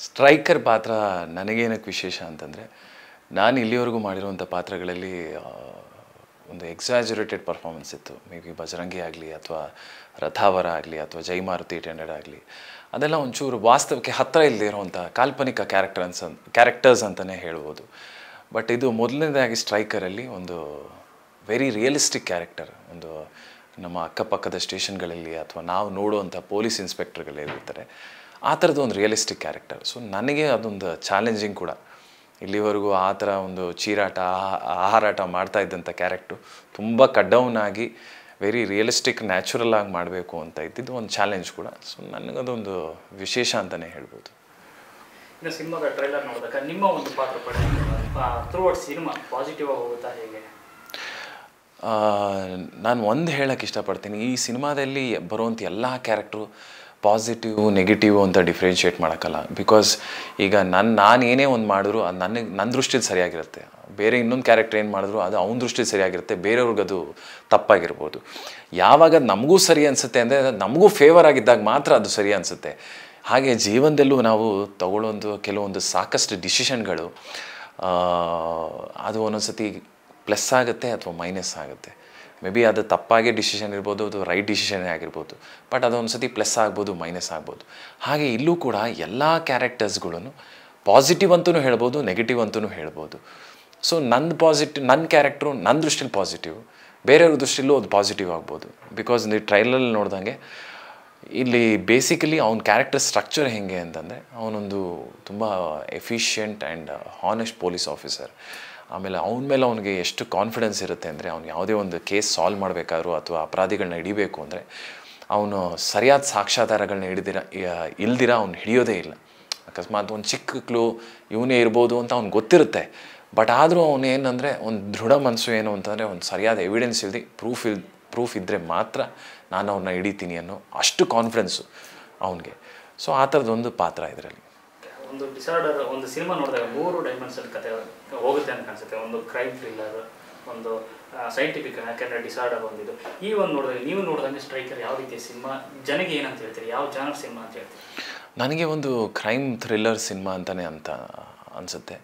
striker ಪಾತ್ರ ನನಗೇನಕ್ಕೆ ವಿಶೇಷ ಅಂತಂದರೆ ನಾನು ಇಲ್ಲಿವರೆಗೂ ಮಾಡಿರುವಂಥ ಪಾತ್ರಗಳಲ್ಲಿ ಆ, ಒಂದು ಎಕ್ಸಾಜುರೇಟೆಡ್ ಪರ್ಫಾರ್ಮೆನ್ಸ್ ಇತ್ತು ಮೇ ಬಿ ಬಜರಂಗಿ ಆಗಲಿ ಅಥವಾ ರಥಾವರ ಆಗಲಿ ಅಥವಾ ಜೈ ಮಾರುತಿ ಏಟ್ ಹಂಡ್ರೆಡ್ ಆಗಲಿ ಅದೆಲ್ಲ ಒಂಚೂರು ವಾಸ್ತವಕ್ಕೆ ಹತ್ತಿರ ಇಲ್ಲದೆ ಇರುವಂಥ ಕಾಲ್ಪನಿಕ ಕ್ಯಾರೆಕ್ಟರ್ ಅನ್ಸ ಕ್ಯಾರೆಕ್ಟರ್ಸ್ ಅಂತಲೇ ಹೇಳ್ಬೋದು ಬಟ್ ಇದು ಮೊದಲನೇದಾಗಿ ಸ್ಟ್ರೈಕರಲ್ಲಿ ಒಂದು ವೆರಿ ರಿಯಲಿಸ್ಟಿಕ್ ಕ್ಯಾರೆಕ್ಟರ್ ಒಂದು ನಮ್ಮ ಅಕ್ಕಪಕ್ಕದ ಸ್ಟೇಷನ್ಗಳಲ್ಲಿ ಅಥವಾ ನಾವು ನೋಡುವಂಥ ಪೊಲೀಸ್ ಇನ್ಸ್ಪೆಕ್ಟರ್ಗಳಿರ್ತಾರೆ ಆ ಥರದ್ದು ಒಂದು ರಿಯಲಿಸ್ಟಿಕ್ ಕ್ಯಾರೆಕ್ಟರ್ ಸೊ ನನಗೆ ಅದೊಂದು ಚಾಲೆಂಜಿಂಗ್ ಕೂಡ ಇಲ್ಲಿವರೆಗೂ ಆ ಥರ ಒಂದು ಚೀರಾಟ ಆಹಾ- ಆಹಾರಾಟ ಮಾಡ್ತಾ ಇದ್ದಂಥ ಕ್ಯಾರೆಕ್ಟು ತುಂಬ ಕಡ್ಡೌನ್ ಆಗಿ ವೆರಿ ರಿಯಲಿಸ್ಟಿಕ್ ನ್ಯಾಚುರಲ್ ಆಗಿ ಮಾಡಬೇಕು ಅಂತ ಇದ್ದಿದ್ದು ಒಂದು ಚಾಲೆಂಜ್ ಕೂಡ ಸೊ ನನಗದೊಂದು ವಿಶೇಷ ಅಂತಲೇ ಹೇಳ್ಬೋದು ಇನ್ನು ಸಿನಿಮಾದ ಟ್ರೈಲರ್ ನೋಡಿದಾಗ ನಿಮ್ಮ ಒಂದು ಪಾತ್ರ ಪಡೆ ಥ್ರೂ ಔಟ್ ಸಿನಿಮಾ ಪಾಸಿಟಿವ್ ಆಗಿ ಹೋಗುತ್ತಾ ಹೇಗೆ ನಾನು ಒಂದು ಹೇಳಕ್ಕೆ ಇಷ್ಟಪಡ್ತೀನಿ ಈ ಸಿನಿಮಾದಲ್ಲಿ ಬರುವಂಥ ಎಲ್ಲ ಕ್ಯಾರೆಕ್ಟ್ರು ಪಾಸಿಟಿವ್ ನೆಗೆಟಿವ್ ಅಂತ ಡಿಫ್ರೆನ್ಷಿಯೇಟ್ ಮಾಡೋಕ್ಕಲ್ಲ ಬಿಕಾಸ್ ಈಗ ನನ್ನ ನಾನು ಏನೇ ಒಂದು ಮಾಡಿದ್ರು ಅದು ನನಗೆ ನನ್ನ ದೃಷ್ಟಿಲಿ ಸರಿಯಾಗಿರುತ್ತೆ ಬೇರೆ ಇನ್ನೊಂದು ಕ್ಯಾರೆಕ್ಟರ್ ಏನು ಮಾಡಿದ್ರು ಅದು ಅವನ ದೃಷ್ಟಿಲಿ ಸರಿಯಾಗಿರುತ್ತೆ ಬೇರೆಯವ್ರಿಗೆ ಅದು ತಪ್ಪಾಗಿರ್ಬೋದು ಯಾವಾಗ ಅದು ನಮಗೂ ಸರಿ ಅನಿಸುತ್ತೆ ಅಂದರೆ ಅದು ನಮಗೂ ಫೇವರ್ ಆಗಿದ್ದಾಗ ಮಾತ್ರ ಅದು ಸರಿ ಅನಿಸುತ್ತೆ ಹಾಗೆ ಜೀವನದಲ್ಲೂ ನಾವು ತಗೊಳ್ಳೋಂಥ ಕೆಲವೊಂದು ಸಾಕಷ್ಟು ಡಿಸಿಷನ್ಗಳು ಅದು ಒಂದೊಂದು ಸತಿ ಪ್ಲಸ್ ಆಗುತ್ತೆ ಅಥವಾ ಮೈನಸ್ ಆಗುತ್ತೆ ಮೇ ಬಿ ಅದು ತಪ್ಪಾಗಿ ಡಿಸಿಷನ್ ಇರ್ಬೋದು ಅದು ರೈಟ್ ಡಿಸಿಷನ್ನೇ ಆಗಿರ್ಬೋದು ಬಟ್ ಅದೊಂದು ಸತಿ ಪ್ಲಸ್ ಆಗ್ಬೋದು ಮೈನಸ್ ಆಗ್ಬೋದು ಹಾಗೆ ಇಲ್ಲೂ ಕೂಡ ಎಲ್ಲ ಕ್ಯಾರೆಕ್ಟರ್ಸ್ಗಳನ್ನು ಪಾಸಿಟಿವ್ ಅಂತಲೂ ಹೇಳ್ಬೋದು ನೆಗೆಟಿವ್ ಅಂತಲೂ ಹೇಳ್ಬೋದು ಸೊ ನನ್ನ ಪಾಸಿಟಿವ್ ನನ್ನ ಕ್ಯಾರೆಕ್ಟ್ರು ನನ್ನ ದೃಷ್ಟಿಲಿ ಪಾಸಿಟಿವ್ ಬೇರೆಯವ್ರ ದೃಷ್ಟಿಲೂ ಅದು ಪಾಸಿಟಿವ್ ಆಗ್ಬೋದು ಬಿಕಾಸ್ ನೀವು ಟ್ರೈಲಲ್ಲಿ ನೋಡ್ದಂಗೆ ಇಲ್ಲಿ ಬೇಸಿಕಲಿ ಅವ್ನ ಕ್ಯಾರೆಕ್ಟರ್ ಸ್ಟ್ರಕ್ಚರ್ ಹೆಂಗೆ ಅಂತಂದರೆ ಅವನೊಂದು ತುಂಬ efficient and honest police officer ಆಮೇಲೆ ಅವನ ಮೇಲೆ ಅವನಿಗೆ ಎಷ್ಟು ಕಾನ್ಫಿಡೆನ್ಸ್ ಇರುತ್ತೆ ಅಂದರೆ ಅವ್ನು ಯಾವುದೇ ಒಂದು ಕೇಸ್ ಸಾಲ್ವ್ ಮಾಡಬೇಕಾದ್ರೂ ಅಥವಾ ಅಪರಾಧಿಗಳನ್ನ ಹಿಡಿಬೇಕು ಅಂದರೆ ಅವನು ಸರಿಯಾದ ಸಾಕ್ಷ್ಯಾಧಾರಗಳನ್ನ ಹಿಡಿದಿರ ಇಲ್ದಿರ ಅವ್ನು ಹಿಡಿಯೋದೇ ಇಲ್ಲ ಅಕಸ್ಮಾತ್ ಒಂದು ಚಿಕ್ಕ ಕ್ಲೂ ಇವನೇ ಇರ್ಬೋದು ಅಂತ ಅವ್ನಿಗೆ ಗೊತ್ತಿರುತ್ತೆ ಬಟ್ ಆದರೂ ಅವನು ಏನಂದರೆ ಒಂದು ದೃಢ ಮನಸ್ಸು ಏನು ಅಂತಂದರೆ ಒಂದು ಸರಿಯಾದ ಎವಿಡೆನ್ಸ್ ಇಲ್ದು ಪ್ರೂಫ್ ಇಲ್ ಪ್ರೂಫ್ ಇದ್ದರೆ ಮಾತ್ರ ನಾನು ಅವನ್ನ ಹಿಡಿತೀನಿ ಅನ್ನೋ ಅಷ್ಟು ಕಾನ್ಫಿಡೆನ್ಸು ಅವನಿಗೆ ಸೊ ಆ ಥರದೊಂದು ಪಾತ್ರ ಇದರಲ್ಲಿ ಒಂದು ಡಿಸಾರ್ಡರ್ ಒಂದು ಸಿನಿಮಾ ನೋಡಿದಾಗ ಮೂರು ಡೈಮೆನ್ಷನ್ ಕತೆ ಹೋಗುತ್ತೆ ಅಂತ ಅನ್ಸುತ್ತೆ ಒಂದು ಕ್ರೈಮ್ ಥ್ರಿಲ್ಲರ್ ಒಂದು ಸೈಂಟಿಫಿಕ್ ಯಾಕೆಂದ್ರೆ ಡಿಸಾರ್ಡರ್ ಒಂದಿದು ಈ ಒಂದು ನೋಡಿದಾಗ ನೀವು ನೋಡಿದಂಗೆ ಸ್ಟ್ರೈಕರ್ ಯಾವ ರೀತಿಯ ಸಿನಿಮಾ ಜನಗೆ ಏನಂತ ಹೇಳ್ತೀರಿ ಯಾವ ಜಾನರ್ ಸಿನಿಮಾ ಅಂತ ಹೇಳ್ತೀರಿ ನನಗೆ ಒಂದು ಕ್ರೈಮ್ ಥ್ರಿಲ್ಲರ್ ಸಿನಿಮಾ ಅಂತಲೇ ಅಂತ ಅನಿಸುತ್ತೆ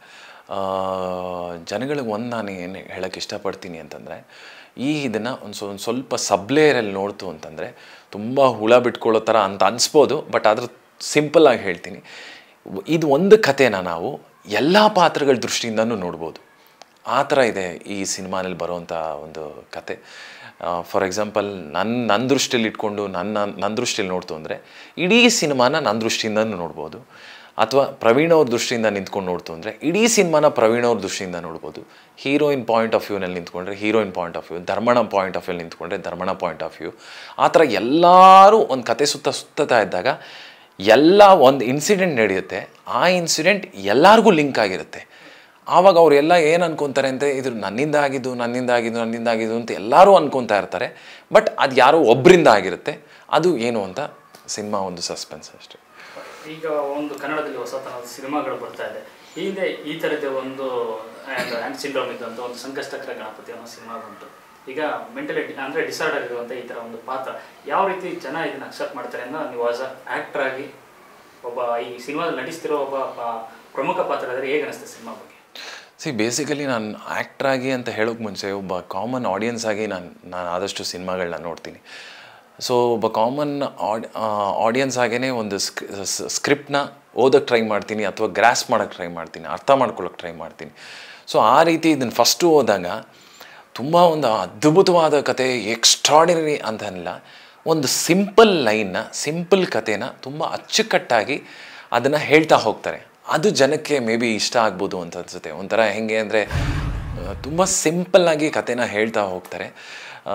ಜನಗಳಿಗೆ ಒಂದು ನಾನು ಏನು ಹೇಳೋಕ್ಕೆ ಇಷ್ಟಪಡ್ತೀನಿ ಅಂತಂದರೆ ಈ ಇದನ್ನು ಒಂದು ಸ್ವ ಒಂದು ಸ್ವಲ್ಪ ಸಬ್ಲೇಯರಲ್ಲಿ ನೋಡ್ತು ಅಂತಂದರೆ ತುಂಬ ಹುಳ ಬಿಟ್ಕೊಳ್ಳೋ ಥರ ಅಂತ ಅನಿಸ್ಬೋದು ಬಟ್ ಅದ್ರ ಸಿಂಪಲ್ಲಾಗಿ ಹೇಳ್ತೀನಿ ಇದು ಒಂದು ಕಥೆನ ನಾವು ಎಲ್ಲ ಪಾತ್ರಗಳ ದೃಷ್ಟಿಯಿಂದನೂ ನೋಡ್ಬೋದು ಆ ಥರ ಇದೆ ಈ ಸಿನಿಮಾನಲ್ಲಿ ಬರುವಂಥ ಒಂದು ಕತೆ ಫಾರ್ ಎಕ್ಸಾಂಪಲ್ ನನ್ನ ನನ್ನ ದೃಷ್ಟಿಯಲ್ಲಿ ಇಟ್ಕೊಂಡು ನನ್ನ ನನ್ನ ದೃಷ್ಟಿಯಲ್ಲಿ ನೋಡ್ತು ಅಂದರೆ ಇಡೀ ಸಿನಿಮಾನ ನನ್ನ ದೃಷ್ಟಿಯಿಂದನೂ ನೋಡ್ಬೋದು ಅಥವಾ ಪ್ರವೀಣ್ ಅವ್ರ ದೃಷ್ಟಿಯಿಂದ ನಿಂತ್ಕೊಂಡು ನೋಡ್ತು ಅಂದರೆ ಇಡೀ ಸಿನಿಮಾನ ಪ್ರವೀಣ್ ಅವ್ರ ದೃಷ್ಟಿಯಿಂದ ನೋಡ್ಬೋದು ಹೀರೋಯಿನ್ ಪಾಯಿಂಟ್ ಆಫ್ ವ್ಯೂನಲ್ಲಿ ನಿಂತ್ಕೊಂಡ್ರೆ heroine point of view Dharmana point of view ನಿಂತ್ಕೊಂಡ್ರೆ ಧರ್ಮಣ ಪಾಯಿಂಟ್ ಆಫ್ ವ್ಯೂ ಆ ಥರ ಎಲ್ಲರೂ ಒಂದು ಕತೆ ಸುತ್ತ ಸುತ್ತತಾ ಇದ್ದಾಗ ಎಲ್ಲ ಒಂದು ಇನ್ಸಿಡೆಂಟ್ ನಡೆಯುತ್ತೆ ಆ ಇನ್ಸಿಡೆಂಟ್ ಎಲ್ಲರಿಗೂ ಲಿಂಕ್ ಆಗಿರುತ್ತೆ ಆವಾಗ ಅವರೆಲ್ಲ ಏನು ಅನ್ಕೊತಾರೆ ಅಂದರೆ ಇದು ನನ್ನಿಂದ ಆಗಿದ್ದು ನನ್ನಿಂದ ಆಗಿದ್ದು ನನ್ನಿಂದ ಆಗಿದ್ದು ಅಂತ ಎಲ್ಲರೂ ಅನ್ಕೊತಾ ಇರ್ತಾರೆ ಬಟ್ ಅದು ಯಾರೋ ಒಬ್ಬರಿಂದ ಆಗಿರುತ್ತೆ ಅದು ಏನು ಅಂತ ಸಿನಿಮಾ ಒಂದು ಸಸ್ಪೆನ್ಸ್ ಅಷ್ಟೇ ಈಗ ಒಂದು ಕನ್ನಡದಲ್ಲಿ ಹೊಸತನದ ಸಿನಿಮಾಗಳು ಬರ್ತಾ ಇದೆ ಈ ಹಿಂದೆ ಈ ಥರದ ಒಂದು ಹ್ಯಾಂಡ್ ಸಿಂಡ್ರೋಮ್ ಇದ್ದಂಥ ಒಂದು ಸಂಕಷ್ಟಕರ ಗಣಪತಿ ಅನ್ನೋ ಸಿನಿಮಾ ಬಂತು ಈಗ ಮೆಂಟಲಿಟಿ ಅಂದರೆ ಡಿಸಾರ್ಡರ್ ಇರುವಂಥ ಈ ಥರ ಒಂದು ಪಾತ್ರ ಯಾವ ರೀತಿ ಜನ ಇದನ್ನ ಅಕ್ಸೆಪ್ಟ್ ಮಾಡ್ತಾರೆ ಅನ್ನೋ ನೀವು ಆಸ್ ಅ ಆ್ಯಕ್ಟರ್ ಆಗಿ ಒಬ್ಬ ಈ ಸಿನಿಮಾದಲ್ಲಿ ನಟಿಸ್ತಿರೋ ಒಬ್ಬ ಪ- ಪ್ರಮುಖ ಪಾತ್ರ ಆದರೆ ಹೇಗೆ ಅನಿಸ್ತದೆ ಸಿನಿಮಾ ಬಗ್ಗೆ ಸಿ ಬೇಸಿಕಲಿ ನಾನು ಆ್ಯಕ್ಟ್ರಾಗಿ ಅಂತ ಹೇಳೋಕ್ಕೆ ಮುಂಚೆ ಒಬ್ಬ ಕಾಮನ್ ಆಡಿಯನ್ಸ್ ಆಗಿ ನಾನು ನಾನು ಆದಷ್ಟು ಸಿನಿಮಾಗಳನ್ನ ನೋಡ್ತೀನಿ ಸೊ ಒಬ್ಬ ಕಾಮನ್ ಆಡ್ ಆಡಿಯನ್ಸ್ ಆಗೇ ಒಂದು ಸ್ಕ್ರಿಪ್ಟ್ನ ಓದೋಕ್ಕೆ ಟ್ರೈ ಮಾಡ್ತೀನಿ ಅಥವಾ ಗ್ರಾಸ್ ಮಾಡೋಕ್ಕೆ ಟ್ರೈ ಮಾಡ್ತೀನಿ ಅರ್ಥ ಮಾಡ್ಕೊಳ್ಳೋಕೆ ಟ್ರೈ ಮಾಡ್ತೀನಿ ಸೊ ಆ ರೀತಿ ಇದನ್ನು ಫಸ್ಟು ಓದಾಗ ತುಂಬ ಒಂದು ಅದ್ಭುತವಾದ ಕತೆ ಎಕ್ಸ್ಟ್ರಾಡಿನರಿ ಅಂತಲ್ಲ ಒಂದು ಸಿಂಪಲ್ ಲೈನ್ನ ಸಿಂಪಲ್ ಕತೆನ ತುಂಬ ಅಚ್ಚುಕಟ್ಟಾಗಿ ಅದನ್ನು ಹೇಳ್ತಾ ಹೋಗ್ತಾರೆ ಅದು ಜನಕ್ಕೆ ಮೇ ಬಿ ಇಷ್ಟ ಆಗ್ಬೋದು ಅಂತ ಅನ್ಸುತ್ತೆ ಒಂಥರ ಹೆಂಗೆ ಅಂದರೆ ತುಂಬ ಸಿಂಪಲ್ಲಾಗಿ ಕತೆನ ಹೇಳ್ತಾ ಹೋಗ್ತಾರೆ ಆ,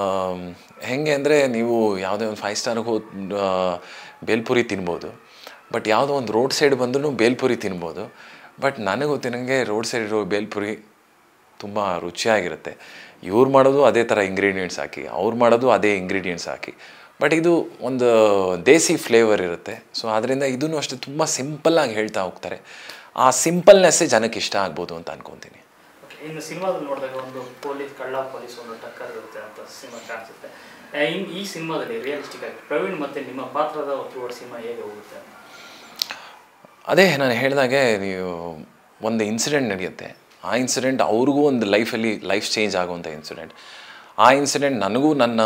ಹೆಂಗೆ ಅಂದರೆ ನೀವು ಯಾವುದೇ ಒಂದು ಫೈವ್ ಸ್ಟಾರ್ಗೆ ಹೋದ್ ಆ, ಬೇಲ್ಪುರಿ ತಿನ್ಬೋದು ಬಟ್ ಯಾವುದೋ ಒಂದು ರೋಡ್ ಸೈಡ್ ಬಂದ್ರೂ ಬೇಲ್ಪುರಿ ತಿನ್ಬೋದು ಬಟ್ ನನಗೆ ಗೊತ್ತಿನಂಗೆ ರೋಡ್ ಸೈಡ್ ಇರೋ ಬೇಲ್ಪುರಿ ತುಂಬ ರುಚಿಯಾಗಿರುತ್ತೆ ಇವ್ರು ಮಾಡೋದು ಅದೇ ಥರ ಇಂಗ್ರೀಡಿಯೆಂಟ್ಸ್ ಹಾಕಿ ಅವ್ರು ಮಾಡೋದು ಅದೇ ಇಂಗ್ರೀಡಿಯೆಂಟ್ಸ್ ಹಾಕಿ ಬಟ್ ಇದು ಒಂದು ದೇಸಿ ಫ್ಲೇವರ್ ಇರುತ್ತೆ ಸೊ ಅದರಿಂದ ಇದನ್ನು ಅಷ್ಟೇ ತುಂಬ ಸಿಂಪಲ್ಲಾಗಿ ಹೇಳ್ತಾ ಹೋಗ್ತಾರೆ ಆ ಸಿಂಪಲ್ನೆಸ್ಸೇ ಜನಕ್ಕೆ ಇಷ್ಟ ಆಗ್ಬೋದು ಅಂತ ಅನ್ಕೊತೀನಿ ಓಕೆ ಇನ್ನು ಸಿನಿಮಾದಲ್ಲಿ ನೋಡಿದಾಗ ಒಂದು ಪೊಲೀಸ್ ಕಳ್ಳ ಪೊಲೀಸ್ ಒಂದು ಟಕ್ಕರ್ ಇರುತ್ತೆ ಅಂತ ಸಿನಿಮಾ ಕಾಣಿಸುತ್ತೆ ಆ, ಇನ್ ಈ ಸಿನಿಮಾದಲ್ಲಿ ರಿಯಲಿಸ್ಟಿಕ್ ಆಗಿ ಪ್ರವೀಣ್ ಮತ್ತೆ ನಿಮ್ಮ ಪಾತ್ರದ ಥ್ರೂವರ್ಡ್ ಸಿನಿಮಾ ಹೇಗೆ ಹೋಗುತ್ತೆ ಅಂತ ಅದೇ ನಾನು ಹೇಳಿದಾಗೆ ನೀವು ಒಂದು ಇನ್ಸಿಡೆಂಟ್ ನಡೆಯುತ್ತೆ ಆ ಇನ್ಸಿಡೆಂಟ್ ಅವ್ರಿಗೂ ಒಂದು ಲೈಫಲ್ಲಿ ಲೈಫ್ ಚೇಂಜ್ ಆಗುವಂಥ ಇನ್ಸಿಡೆಂಟ್ ಆ ಇನ್ಸಿಡೆಂಟ್ ನನಗೂ ನನ್ನ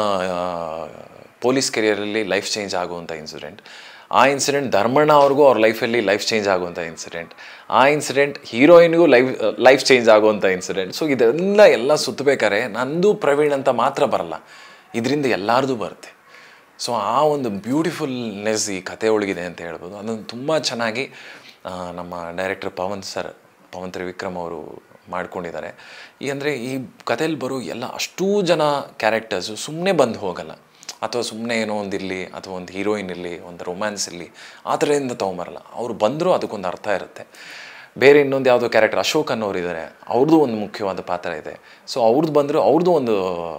ಪೊಲೀಸ್ ಕೆರಿಯರಲ್ಲಿ ಲೈಫ್ ಚೇಂಜ್ ಆಗುವಂಥ ಇನ್ಸಿಡೆಂಟ್ ಆ ಇನ್ಸಿಡೆಂಟ್ ಧರ್ಮಣ್ಣ ಅವ್ರಿಗೂ ಅವ್ರ ಲೈಫಲ್ಲಿ ಲೈಫ್ ಚೇಂಜ್ ಆಗುವಂಥ ಇನ್ಸಿಡೆಂಟ್ ಆ ಇನ್ಸಿಡೆಂಟ್ ಹೀರೋಯಿನ್ಗೂ ಲೈಫ್ ಲೈಫ್ ಚೇಂಜ್ ಆಗುವಂಥ ಇನ್ಸಿಡೆಂಟ್ ಸೊ ಇದೆಲ್ಲ ಎಲ್ಲ ಸುತ್ತಬೇಕಾದ್ರೆ ನಂದು ಪ್ರವೀಣ್ ಅಂತ ಮಾತ್ರ ಬರಲ್ಲ ಇದರಿಂದ ಎಲ್ಲರದು ಬರುತ್ತೆ ಸೊ ಆ ಒಂದು ಬ್ಯೂಟಿಫುಲ್ನೆಸ್ ಈ ಕತೆ ಒಳಗಿದೆ ಅಂತ ಹೇಳ್ಬೋದು ಅದನ್ನು ತುಂಬ ಚೆನ್ನಾಗಿ ಆ, ನಮ್ಮ ಡೈರೆಕ್ಟರ್ ಪವನ್ ಸರ್ ಪವನ್ ತ್ರಿವಿಕ್ರಮ್ ಅವರು ಮಾಡ್ಕೊಂಡಿದ್ದಾರೆ ಈ ಅಂದರೆ ಈ ಕಥೆಯಲ್ಲಿ ಬರೋ ಎಲ್ಲ ಅಷ್ಟೂ ಜನ ಕ್ಯಾರೆಕ್ಟರ್ಸು ಸುಮ್ಮನೆ ಬಂದು ಹೋಗಲ್ಲ ಅಥವಾ ಸುಮ್ಮನೆ ಏನೋ ಒಂದು ಇರಲಿ ಅಥವಾ ಒಂದು ಹೀರೋಯಿನ್ ಇರಲಿ ಒಂದು ರೊಮ್ಯಾನ್ಸ್ ಇರಲಿ ಆ ಥರದಿಂದ ತೊಗೊಂಬರಲ್ಲ ಅವ್ರು ಬಂದರೂ ಅದಕ್ಕೊಂದು ಅರ್ಥ ಇರುತ್ತೆ ಬೇರೆ ಇನ್ನೊಂದು ಯಾವುದೋ ಕ್ಯಾರೆಕ್ಟರ್ ಅಶೋಕ್ ಅನ್ನೋರು ಇದ್ದಾರೆ ಅವ್ರದ್ದು ಒಂದು ಮುಖ್ಯವಾದ ಪಾತ್ರ ಇದೆ ಸೊ ಅವ್ರದ್ದು ಬಂದರೂ ಅವ್ರದ್ದು ಒಂದು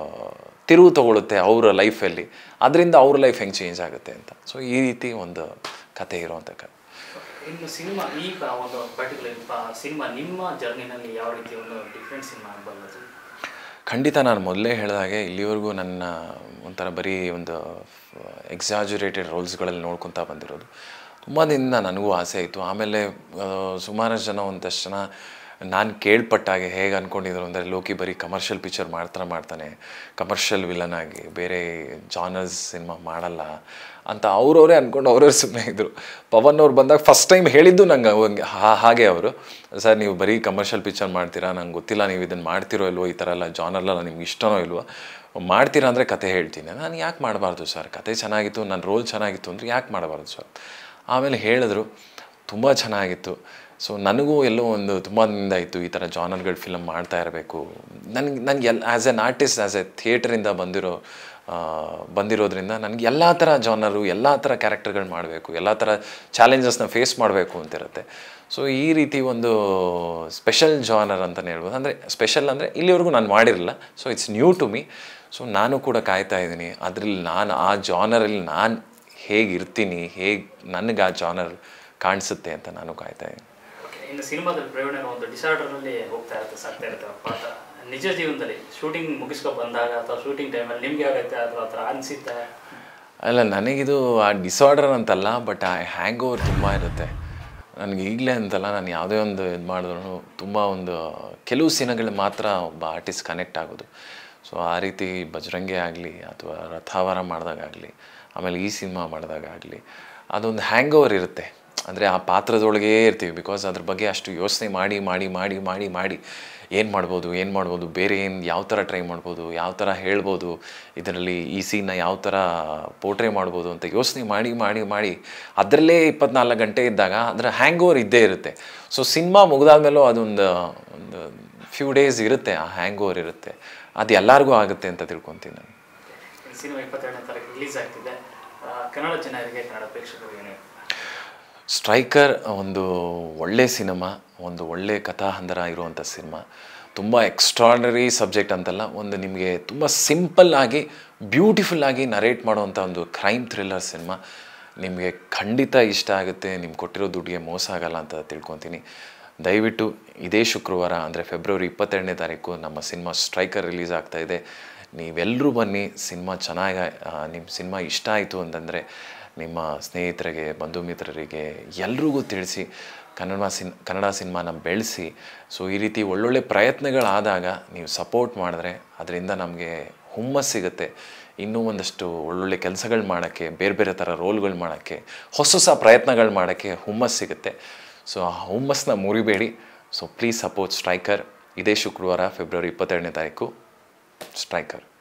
ತಿರುವು ತಗೊಳುತ್ತೆ ಅವರ ಲೈಫಲ್ಲಿ ಅದರಿಂದ ಅವ್ರ ಲೈಫ್ ಹೆಂಗೆ ಚೇಂಜ್ ಆಗುತ್ತೆ ಅಂತ ಸೊ ಈ ರೀತಿ ಒಂದು ಕತೆ ಇರುವಂಥ ಕತೆ ಇನ್ನು ಸಿನಿಮಾ ಈ ಪ- ಒಂದು ಪರ್ಟಿಕ್ಯುಲರ್ ಸಿನಿಮಾ ನಿಮ್ಮ ಜರ್ನಿನಲ್ಲಿ ಯಾವ ರೀತಿ ಒಂದು ಡಿಫ್ರೆಂಟ್ ಸಿನಿಮಾ ಆಗಬಲ್ಲದು ಖಂಡಿತ ನಾನು ಮೊದಲೇ ಹೇಳಿದಾಗೆ ಇಲ್ಲಿವರೆಗೂ ನನ್ನ ಒಂಥರ ಬರೀ ಒಂದು ಎಕ್ಸಾಜುರೇಟೆಡ್ ರೋಲ್ಸ್ಗಳಲ್ಲಿ ನೋಡ್ಕೊತಾ ಬಂದಿರೋದು ತುಂಬ ದಿನದಿಂದ ನನಗೂ ಆಸೆ ಇತ್ತು ಆಮೇಲೆ ಆ, ಸುಮಾರಷ್ಟು ಜನ ಒಂದಷ್ಟು ಜನ ನಾನು ಕೇಳ್ಪಟ್ಟಾಗೆ ಹೇಗೆ ಅಂದ್ಕೊಂಡಿದ್ರು ಅಂದರೆ ಲೋಕಿ ಬರೀ ಕಮರ್ಷಿಯಲ್ ಪಿಕ್ಚರ್ ಮಾಡ್ತಾನೆ ಮಾಡ್ತಾನೆ ಕಮರ್ಷಿಯಲ್ ವಿಲನ್ ಆಗಿ ಬೇರೆ ಜಾನರ್ಸ್ ಸಿನಿಮಾ ಮಾಡಲ್ಲ ಅಂತ ಅವ್ರವರೇ ಅಂದ್ಕೊಂಡು ಅವ್ರವ್ರು ಸುಮ್ಮನೆ ಇದ್ದರು ಪವನ್ ಅವ್ರು ಬಂದಾಗ ಫಸ್ಟ್ ಟೈಮ್ ಹೇಳಿದ್ದು ನಂಗೆ ಅವಂಗೆ ಹಾ- ಹಾಗೆ ಅವರು ಸರ್ ನೀವು ಬರೀ ಕಮರ್ಷಿಯಲ್ ಪಿಕ್ಚರ್ ಮಾಡ್ತೀರಾ ನಂಗೆ ಗೊತ್ತಿಲ್ಲ ನೀವು ಇದನ್ನು ಮಾಡ್ತಿರೋ ಇಲ್ವೋ ಈ ಥರ ಎಲ್ಲ ಜಾನರ್ಲೆಲ್ಲ ನಿಮ್ಗೆ ಇಷ್ಟನೋ ಇಲ್ವೋ ಮಾಡ್ತೀರಾ ಅಂದರೆ ಕತೆ ಹೇಳ್ತೀನಿ ನಾನು ಯಾಕೆ ಮಾಡಬಾರ್ದು ಸರ್ ಕತೆ ಚೆನ್ನಾಗಿತ್ತು ನನ್ನ ರೋಲ್ ಚೆನ್ನಾಗಿತ್ತು ಅಂದರೆ ಯಾಕೆ ಮಾಡಬಾರ್ದು ಸರ್ ಆಮೇಲೆ ಹೇಳಿದ್ರು ತುಂಬ ಚೆನ್ನಾಗಿತ್ತು ಸೊ ನನಗೂ ಎಲ್ಲೋ ಒಂದು ತುಂಬ ದಿನದಿಂದ ಇತ್ತು ಈ ಥರ ಜಾನರ್ಗಳು ಫಿಲಮ್ ಮಾಡ್ತಾ ಇರಬೇಕು ನನಗೆ ನನಗೆ ಎಲ್ as an artist as a ಥಿಯೇಟ್ರಿಂದ ಬಂದಿರೋ ಆ, ಬಂದಿರೋದ್ರಿಂದ ನನಗೆ ಎಲ್ಲ ಥರ ಜಾನರು ಎಲ್ಲ ಥರ ಕ್ಯಾರೆಕ್ಟರ್ಗಳು ಮಾಡಬೇಕು ಎಲ್ಲ ಥರ ಚಾಲೆಂಜಸ್ನ ಫೇಸ್ ಮಾಡಬೇಕು ಅಂತಿರುತ್ತೆ ಸೊ ಈ ರೀತಿ ಒಂದು ಸ್ಪೆಷಲ್ ಜಾನರ್ ಅಂತಲೇ ಹೇಳ್ಬೋದು ಅಂದರೆ ಸ್ಪೆಷಲ್ ಅಂದರೆ ಇಲ್ಲಿವರೆಗೂ ನಾನು ಮಾಡಿರಲಿಲ್ಲ so it's new to me so ನಾನು ಕೂಡ ಕಾಯ್ತಾ ಇದ್ದೀನಿ ಅದರಲ್ಲಿ ನಾನು ಆ ಜಾನರಲ್ಲಿ ನಾನು ಹೇಗಿರ್ತೀನಿ ಹೇಗೆ ನನಗೆ ಆ ಜಾನರ್ ಕಾಣಿಸುತ್ತೆ ಅಂತ ನಾನು ಕಾಯ್ತಾ ಇದ್ದೀನಿ ಓಕೆ ಇನ್ನು ಸಿನಿಮಾದಲ್ಲಿ ಪ್ರವೀಣ ಒಂದು ಡಿಸಾರ್ಡರ್ನಲ್ಲಿ ಹೋಗ್ತಾ ಇರುತ್ತೆ ಸಾಕ್ತಾ ಇರುತ್ತೆ ಅವ್ರ ಪಾತ್ರ ನಿಜ ಜೀವನದಲ್ಲಿ ಶೂಟಿಂಗ್ ಮುಗಿಸ್ಕೊಂಡು ಬಂದಾಗ ಅಥವಾ ಶೂಟಿಂಗ್ ಟೈಮಲ್ಲಿ ನಿಮ್ಗೆ ಯಾವಾಗೈತೆ ಅಥವಾ ಆ ಥರ ಅನಿಸುತ್ತೆ ಅಲ್ಲ ನನಗಿದು ಆ ಡಿಸಾರ್ಡರ್ ಅಂತಲ್ಲ ಬಟ್ ಆ ಹ್ಯಾಂಗ್ ಓವರ್ ತುಂಬ ಇರುತ್ತೆ ನನಗೆ ಈಗಲೇ ಅಂತಲ್ಲ ನಾನು ಯಾವುದೇ ಒಂದು ಇದು ಮಾಡಿದ್ರು ತುಂಬ ಒಂದು ಕೆಲವು ಸಿನಿಮಾಗಳು ಮಾತ್ರ ಒಬ್ಬ ಆರ್ಟಿಸ್ಟ್ ಕನೆಕ್ಟ್ ಆಗೋದು ಸೊ ಆ ರೀತಿ ಬಜರಂಗಿ ಆಗಲಿ ಅಥವಾ ರಥಾವರ ಮಾಡಿದಾಗಲಿ ಆಮೇಲೆ ಈ ಸಿನಿಮಾ ಮಾಡಿದಾಗಲಿ ಅದೊಂದು ಹ್ಯಾಂಗ್ ಓವರ್ ಇರುತ್ತೆ ಅಂದರೆ ಆ ಪಾತ್ರದೊಳಗೇ ಇರ್ತೀವಿ ಬಿಕಾಸ್ ಅದ್ರ ಬಗ್ಗೆ ಅಷ್ಟು ಯೋಚನೆ ಮಾಡಿ ಮಾಡಿ ಮಾಡಿ ಮಾಡಿ ಮಾಡಿ ಏನು ಮಾಡ್ಬೋದು ಏನು ಮಾಡ್ಬೋದು ಬೇರೆ ಏನು ಯಾವ ಥರ ಟ್ರೈ ಮಾಡ್ಬೋದು ಯಾವ ಥರ ಹೇಳ್ಬೋದು ಇದರಲ್ಲಿ ಈ ಸೀನ್ನ ಯಾವ ಥರ ಪೋಟ್ರೆ ಮಾಡ್ಬೋದು ಅಂತ ಯೋಚನೆ ಮಾಡಿ ಮಾಡಿ ಮಾಡಿ ಅದರಲ್ಲೇ ಇಪ್ಪತ್ನಾಲ್ಕು ಗಂಟೆ ಇದ್ದಾಗ ಅದರ ಹ್ಯಾಂಗ್ ಓವರ್ ಇದ್ದೇ ಇರುತ್ತೆ ಸೊ ಸಿನಿಮಾ ಮುಗಿದಾದ್ಮೇಲೂ ಅದೊಂದು ಒಂದು ಫ್ಯೂ ಡೇಸ್ ಇರುತ್ತೆ ಆ ಹ್ಯಾಂಗ್ ಓವರ್ ಇರುತ್ತೆ ಅದು ಎಲ್ಲರಿಗೂ ಆಗುತ್ತೆ ಅಂತ ತಿಳ್ಕೊತೀನಿ ನಾನು ಈ ಸಿನಿಮಾ ಇಪ್ಪತ್ತೆರಡನೇ ತಾರೀಕು ರಿಲೀಸ್ ಆಗ್ತಿದೆ ಆ, ಕನ್ನಡ ಜನರಿಗೆ ಕನ್ನಡ ಪ್ರೇಕ್ಷಕರಿಗೆ ಏನು ಸ್ಟ್ರೈಕರ್ ಒಂದು ಒಳ್ಳೆ ಸಿನಿಮಾ ಒಂದು ಒಳ್ಳೆ ಕಥಾಹಂದರ ಇರುವಂಥ ಸಿನಿಮಾ ತುಂಬ ಎಕ್ಸ್ಟ್ರಾರ್ಡನರಿ ಸಬ್ಜೆಕ್ಟ್ ಅಂತಲ್ಲ ಒಂದು ನಿಮಗೆ ತುಂಬ ಸಿಂಪಲ್ ಆಗಿ ಬ್ಯೂಟಿಫುಲ್ ಆಗಿ ನರೇಟ್ ಮಾಡುವಂಥ ಒಂದು ಕ್ರೈಮ್ ಥ್ರಿಲ್ಲರ್ ಸಿನಿಮಾ ನಿಮಗೆ ಖಂಡಿತ ಇಷ್ಟ ಆಗುತ್ತೆ ನಿಮ್ಗೆ ಕೊಟ್ಟಿರೋ ದುಡ್ಡಿಗೆ ಮೋಸ ಆಗಲ್ಲ ಅಂತ ತಿಳ್ಕೊತೀನಿ ದಯವಿಟ್ಟು ಇದೇ ಶುಕ್ರವಾರ ಅಂದರೆ ಫೆಬ್ರವರಿ ಇಪ್ಪತ್ತೆರಡನೇ ತಾರೀಕು ನಮ್ಮ ಸಿನಿಮಾ ಸ್ಟ್ರೈಕರ್ ರಿಲೀಸ್ ಆಗ್ತಾ ಇದೆ ನೀವೆಲ್ಲರೂ ಬನ್ನಿ ಸಿನಿಮಾ ಚೆನ್ನಾಗಿ ನಿಮ್ಮ ಸಿನಿಮಾ ಇಷ್ಟ ಆಯಿತು ಅಂತಂದರೆ ನಿಮ್ಮ ಸ್ನೇಹಿತರಿಗೆ ಬಂಧು ಮಿತ್ರರಿಗೆ ಎಲ್ರಿಗೂ ತಿಳಿಸಿ ಕನ್ನಡ ಸಿನ್ ಕನ್ನಡ ಸಿನಿಮಾನ ಬೆಳೆಸಿ ಸೊ ಈ ರೀತಿ ಒಳ್ಳೊಳ್ಳೆ ಪ್ರಯತ್ನಗಳಾದಾಗ ನೀವು ಸಪೋರ್ಟ್ ಮಾಡಿದ್ರೆ ಅದರಿಂದ ನಮಗೆ ಹುಮ್ಮಸ್ ಸಿಗುತ್ತೆ ಇನ್ನೂ ಒಂದಷ್ಟು ಒಳ್ಳೊಳ್ಳೆ ಕೆಲಸಗಳು ಮಾಡೋಕ್ಕೆ ಬೇರೆ ಬೇರೆ ಥರ ರೋಲ್ಗಳು ಮಾಡೋಕ್ಕೆ ಹೊಸ ಹೊಸ ಪ್ರಯತ್ನಗಳು ಮಾಡೋಕ್ಕೆ ಹುಮ್ಮಸ್ ಸಿಗುತ್ತೆ ಸೊ ಆ ಹುಮ್ಮಸ್ನ ಮುರಿಬೇಡಿ ಸೊ ಪ್ಲೀಸ್ ಸಪೋರ್ಟ್ ಸ್ಟ್ರೈಕರ್ ಇದೇ ಶುಕ್ರವಾರ ಫೆಬ್ರವರಿ ಇಪ್ಪತ್ತೆರಡನೇ ತಾರೀಕು ಸ್ಟ್ರೈಕರ್